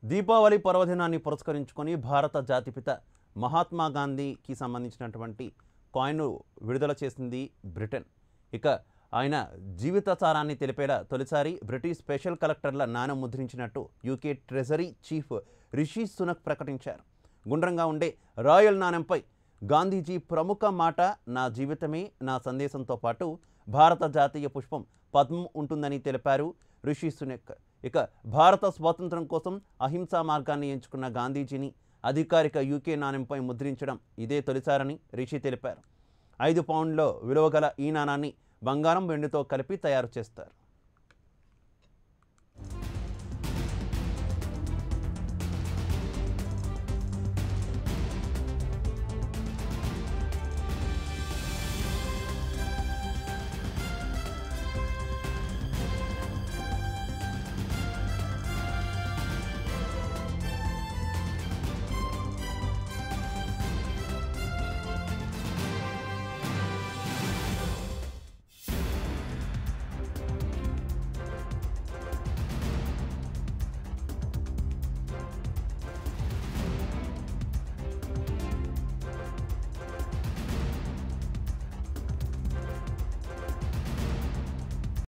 దీపావళి పర్వదినాన్ని పురస్కరించుకొని భారత జాతిపిత మహాత్మా గాంధీకి సంబంధించినటువంటి కాయిన్ విడుదల చేసింది బ్రిటన్ ఇక ఆయన జీవితసారాన్ని తెలిపేలా తొలిసారి బ్రిటిష్ స్పెషల్ కలెక్టర్ల నాణం ముద్రించినట్టు UK treasury chief Rishi Sunak ప్రకటించారు గుండ్రంగా ఉండే రాయల్ నాణెంపై గాంధీజీ ప్రముఖ మాట నా జీవితమే నా సందేశంతో పాటు భారత జాతీయ పుష్పం పద్మం ఉంటుందని తెలిపారు రిషి సునక్ ఇక భారత స్వాతంత్రం కోసం అహింసా మార్గాన్ని ఎంచుకున్న గాంధీజీని అధికారిక యూకే నాణెంపై ముద్రించడం ఇదే తొలిసారని రిషి తెలిపారు ఐదు పౌండ్లో విలువగల ఈ నాణాన్ని బంగారం వెండితో కలిపి తయారు చేస్తారు